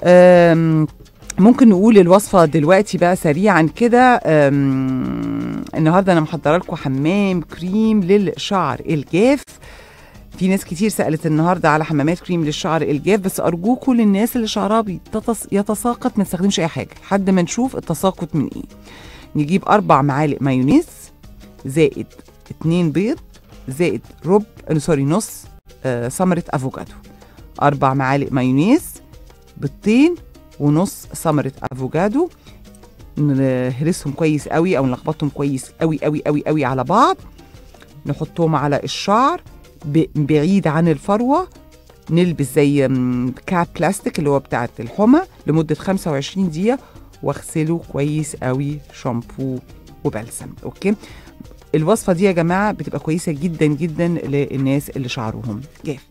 أم، ممكن نقول الوصفة دلوقتي بقى سريعا كده أم، النهاردة أنا محضرة لكم حمام كريم للشعر الجاف في ناس كتير سألت النهاردة على حمامات كريم للشعر الجاف بس أرجوكم للناس اللي شعرها بيتتص- يتساقط ما نستخدمش أي حاجة لحد ما نشوف التساقط من إيه نجيب أربع معالق مايونيز زائد اتنين بيض زائد رب آه، سوري نص آه، ثمرة أفوكادو أربع معالق مايونيز بيضتين ونص ثمرة أفوكادو نهرسهم كويس قوي أو نلخبطهم كويس قوي قوي قوي قوي على بعض نحطهم على الشعر ب- بعيد عن الفروة نلبس زي م، كاب بلاستيك اللي هو بتاعت الحمى لمدة 25 دقيقة واغسله كويس قوي شامبو وبلسم اوكي الوصفة دي يا جماعة بتبقى كويسة جدا جدا للناس اللي شعرهم جاف